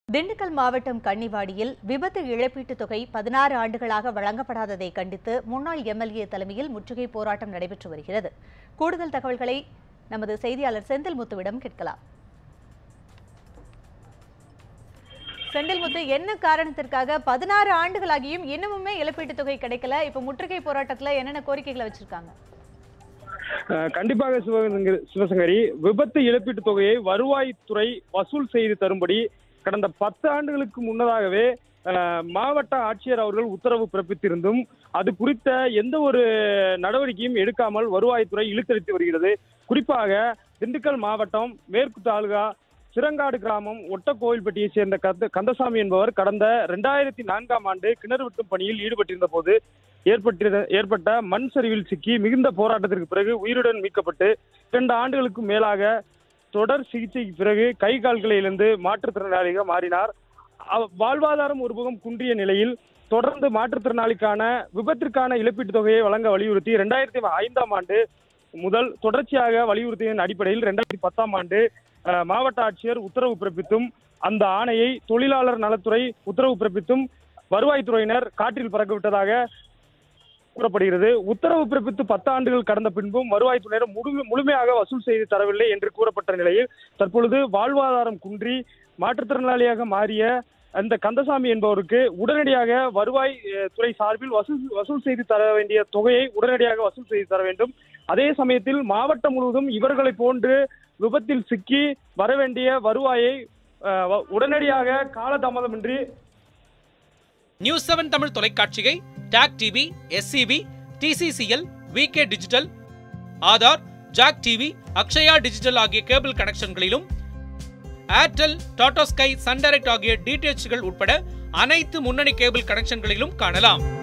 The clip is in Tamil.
திண்டுக்கல் மாவட்டம் கன்னிவாடியில் விபத்து இழப்பீட்டுத் தொகை பதினாறு ஆண்டுகளாக வழங்கப்படாததை கண்டித்து முன்னாள் எம்எல்ஏ தலைமையில் முற்றுகை போராட்டம் நடைபெற்று வருகிறது கூடுதல் தகவல்களை நமது செய்தியாளர் செந்தில்முத்துவிடம் கேட்கலாம் செந்தில்முத்து என்ன காரணத்திற்காக பதினாறு ஆண்டுகளாகியும் இன்னமுமே இழப்பீட்டுத் தொகை கிடைக்கல இப்ப முற்றுகை போராட்டத்துல என்னென்ன கோரிக்கைகளை வச்சிருக்காங்க அஹ் கண்டிப்பாக சிவகங்கரி சிவசங்கரி விபத்து இழப்பீட்டுத் தொகையை வருவாய்த்துறை வசூல் செய்து தரும்படி கடந்த பத்து ஆண்டுகளுக்கு முன்னதாகவே அஹ், மாவட்ட ஆட்சியர் அவர்கள் உத்தரவு பிறப்பித்திருந்தும் அது குறித்த எந்த ஒரு நடவடிக்கையும் எடுக்காமல் வருவாய்த்துறை இழுத்தடித்து வருகிறது குறிப்பாக திண்டுக்கல் மாவட்டம் மேற்கு தாலுகா சிறங்காடு கிராமம் ஒட்டக்கோவில்பட்டியை சேர்ந்த கந்த கந்தசாமி என்பவர் கடந்த ரெண்டாயிரத்தி நான்காம் ஆண்டு கிணறு வெட்டும் பணியில் ஈடுபட்டிருந்த போது ஏற்பட்டிருந்த ஏற்பட்ட மண் சரிவில் சிக்கி மிகுந்த போராட்டத்திற்கு பிறகு உயிருடன் மீட்கப்பட்டு இரண்டு ஆண்டுகளுக்கு மேலாக தொடர் சிகிச்சைக்கு பிறகு கை கால்களை இழந்து மாற்றுத்திறனாளியாக மாறினார் அவ- வாழ்வாதாரம் ஒருபுறம் குன்றிய நிலையில் தொடர்ந்து மாற்றுத்திறனாளிக்கான விபத்திற்கான இழப்பீட்டுத் தொகையை வழங்க வலியுறுத்தி இரண்டாயிரத்தி ஐந்தாம் ஆண்டு முதல் தொடர்ச்சியாக வலியுறுத்தியதன் அடிப்படையில் இரண்டாயிரத்தி பத்தாம் ஆண்டு அஹ், மாவட்ட ஆட்சியர் உத்தரவு பிறப்பித்தும் அந்த ஆணையை தொழிலாளர் நலத்துறை உத்தரவு பிறப்பித்தும் வருவாய்த்துறையினர் காற்றில் பறக்கவிட்டதாக கூறப்படுகிறது உத்தரவு பிறப்பித்து பத்து ஆண்டுகள் கடந்த பின்பும் வருவாய்த்துறையினர் முழு முழுமையாக வசூல் செய்து தரவில்லை என்று கூறப்பட்ட நிலையில் தற்பொழுது வாழ்வாதாரம் குன்றி மாற்றுத்திறனாளியாக மாறிய அந்த கந்தசாமி என்பவருக்கு உடனடியாக வருவாய் அஹ், துறை சார்பில் வசூல் வசூல் செய்து தர வேண்டிய தொகையை உடனடியாக வசூல் செய்து தர வேண்டும் அதே சமயத்தில் மாவட்டம் முழுவதும் இவர்களை போன்று விபத்தில் சிக்கி வர வேண்டிய வருவாயை அஹ், வ- உடனடியாக காலதாமதமின்றி நியூஸ் செவன் தமிழ் தொலைக்காட்சியை TAC TV SCP TCCL VK digital Aadhaar Jack TV Akshaya digital ஆகிய கேபிள் கனெக்ஷன்களிலும் Airtel Tata Sky Sun Direct ஆகிய டிடிஎச்கள் உட்பட அனைத்து முன்னணி கேபிள் கனெக்ஷன்களிலும் காணலாம்